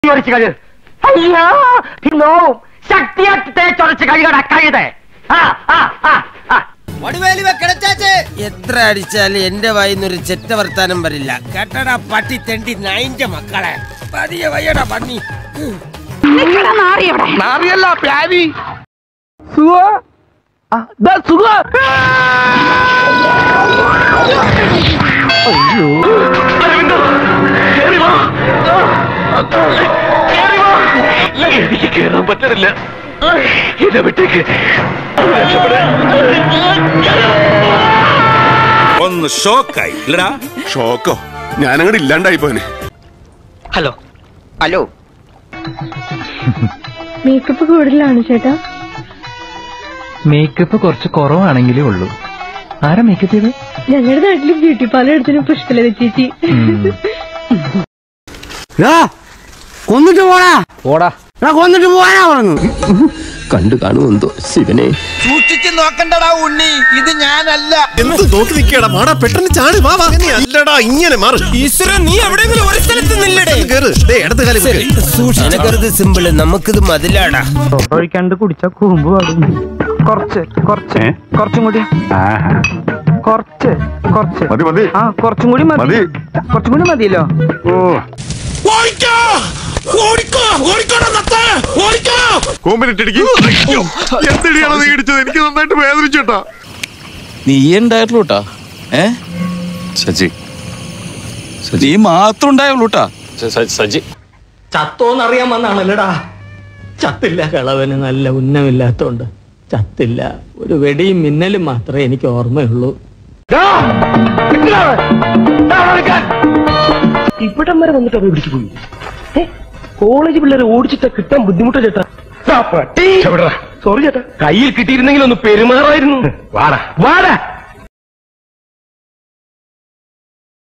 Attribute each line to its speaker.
Speaker 1: ഒരച്ച് കഴു അയ്യോ നോ ശക്തിയാക്കി തേച്ചൊരച്ച് കഴുകട കഴുതേ ആ ആ ആ ആ
Speaker 2: എത്ര അടിച്ചാലും എന്റെ വായിന്നൊരു ചെറ്റ വർത്താനം വരില്ല കേട്ടടാ പട്ടി തെണ്ടി നൈന്റെ മക്കളെ പതിയെ വയ്യടാ പന്നി
Speaker 1: നാറിയല്ല പ്യാരി
Speaker 3: എനിക്ക് കേറാൻ പറ്റണില്ല എന്നെ വിട്ടേക്ക്
Speaker 4: ഒന്ന് ഷോക്കായി ഇല്ലടാ
Speaker 5: ഷോക്കോ ഞാനങ്ങോട്ട് ഇല്ലാണ്ടായി പോനെ
Speaker 1: ഹലോ ഹലോ
Speaker 6: മേക്കപ്പ് കൂടുതലാണ് ചേട്ടാ
Speaker 7: മേക്കപ്പ് കുറച്ച് കുറവാണെങ്കിലേ ഉള്ളൂ ആരാ മേക്കപ്പ് ചെയ്ത്
Speaker 6: ഞങ്ങളുടെ നാട്ടില് ബ്യൂട്ടി പാർലർ എടുത്തിന് പുഷ്പലത ചേച്ചി
Speaker 1: കൊന്നിട്ട് പോടാ പോടാ കൊന്നിട്ട് പോവാനാ പറഞ്ഞു
Speaker 8: കണ്ടു കാണുമെന്തോ ശിവനെ
Speaker 2: സൂക്ഷിച്ച് നോക്കണ്ടടാ ഉണ്ണി ഇത് ഞാനല്ല
Speaker 5: എന്ത് നോക്കി നിൽക്കടാ മാടാ പെട്ടെന്ന് ചാടി വാ വാ അല്ലടാ ഇങ്ങനെ മാറ്
Speaker 2: ഈശ്വര നീ എവിടെയെങ്കിലും ഒരു സ്ഥലത്ത് നില്ലടേ
Speaker 5: കേറ് ദേ ഇടത് കാലം
Speaker 2: എനക്കരുത് സിമ്പിള് നമുക്കിത് മതിലാടാ
Speaker 7: ഒഴിക്കാണ്ട് കുടിച്ച കൂമ്പ് പാടും കുറച്ച് കുറച്ച് കുറച്ചും കൂടി കുറച്ച് കുറച്ച്
Speaker 5: മതി മതി
Speaker 7: ആ കുറച്ചും കൂടി മതി കുറച്ചും കൂടി മതിയല്ലോ
Speaker 5: കോമ്പിനിട്ടിടിക്കും എന്തടിയാണോ നീ ഇടിച്ചത് എനിക്ക് നന്നായിട്ട് വേദനിച്ചോട്ടാ
Speaker 8: നീ ഉണ്ടായിട്ടുള്ളൂട്ടാ ഏ സജി നീ മാത്രം ഉണ്ടായുള്ളൂട്ടാ സജി
Speaker 9: ചത്തോന്നറിയാൻ വന്നാണല്ലടാ ചത്തില്ല കളവന് നല്ല ഉന്നമില്ലാത്തോണ്ട് ചത്തില്ല ഒരു വെടിയും മിന്നലും മാത്രമേ എനിക്ക് ഓർമ്മയുള്ളൂ
Speaker 1: ഇവിടം വരെ വന്നിട്ട് അവ പിടിച്ചു പോയി ഏ? കോളേജ് പിള്ളേരെ ഓടിച്ചിട്ട് കിട്ടാൻ ബുദ്ധിമുട്ടാ ചേട്ടാ സോറി ചേട്ടാ കയ്യിൽ കിട്ടിയിരുന്നെങ്കിൽ ഒന്ന് പെരുമാറായിരുന്നു വാടാ വാടാ